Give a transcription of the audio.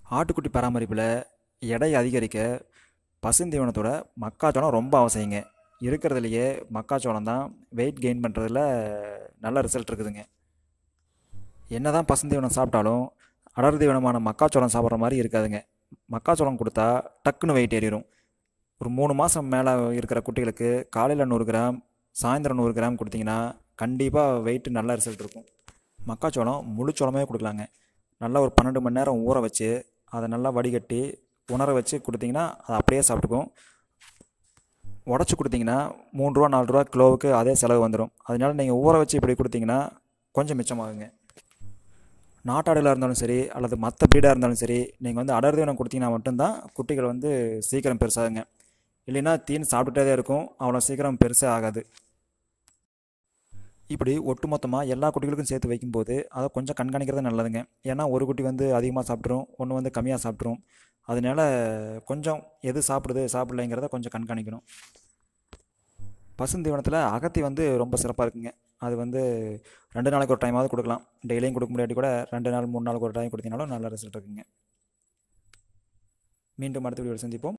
ஆட்டுக்குட்டி பராமரிப்பில் எடை அதிகரிக்க பசுந்தீவனத்தோட மக்காச்சோளம் ரொம்ப அவசியங்க இருக்கிறதுலையே மக்காச்சோளம் தான் வெயிட் கெயின் பண்ணுறதுல நல்ல ரிசல்ட் இருக்குதுங்க என்ன தான் பசுந்தீவனம் சாப்பிட்டாலும் அடர் தீவனமான மக்காச்சோளம் சாப்பிட்ற மாதிரி இருக்காதுங்க மக்காச்சோளம் கொடுத்தா டக்குன்னு வெயிட் ஏறிடும் ஒரு மூணு மாதம் மேலே இருக்கிற குட்டிகளுக்கு காலையில் நூறு கிராம் சாயந்தரம் நூறு கிராம் கொடுத்தீங்கன்னா கண்டிப்பாக வெயிட் நல்ல ரிசல்ட் இருக்கும் மக்காச்சோளம் முழுச்சோளமே கொடுக்கலாங்க நல்லா ஒரு பன்னெண்டு மணி நேரம் ஊற வச்சு அதை நல்லா வடிகட்டி உணர வச்சு கொடுத்தீங்கன்னா அதை அப்படியே சாப்பிட்டுக்கும் உடச்சி கொடுத்தீங்கன்னா மூணு ரூபா நாலு ரூபா கிலோவுக்கு அதே செலவு வந்துடும் அதனால நீங்கள் ஊற வச்சு இப்படி கொடுத்தீங்கன்னா கொஞ்சம் மிச்சமாகுங்க நாட்டாடுகளாக இருந்தாலும் சரி அல்லது மற்ற ப்ரீடாக இருந்தாலும் சரி நீங்கள் வந்து அடர் தீவனம் கொடுத்தீங்கன்னா மட்டும்தான் குட்டிகள் வந்து சீக்கிரம் பெருசாகுங்க இல்லைன்னா தீன் சாப்பிட்டுட்டே தான் இருக்கும் அவ்வளோ சீக்கிரம் பெருசே ஆகாது இப்படி ஒட்டுமொத்தமாக எல்லா குட்டிகளுக்கும் சேர்த்து வைக்கும்போது அதை கொஞ்சம் கண்காணிக்கிறது நல்லதுங்க ஏன்னா ஒரு குட்டி வந்து அதிகமாக சாப்பிட்ரும் ஒன்று வந்து கம்மியாக சாப்பிட்ரும் அதனால கொஞ்சம் எது சாப்பிடுது சாப்பிடலைங்கிறத கொஞ்சம் கண்காணிக்கணும் பசுந்தீவனத்தில் அகத்தி வந்து ரொம்ப சிறப்பாக இருக்குங்க அது வந்து ரெண்டு நாளைக்கு ஒரு டைமாவது கொடுக்கலாம் டெய்லியும் கொடுக்க முடியாட்டி கூட ரெண்டு நாள் மூணு நாளுக்கு ஒரு டைம் கொடுத்தீங்கனாலும் நல்ல ரிசல்ட் இருக்குங்க மீண்டும் அடுத்த வீடியோவில் சந்திப்போம்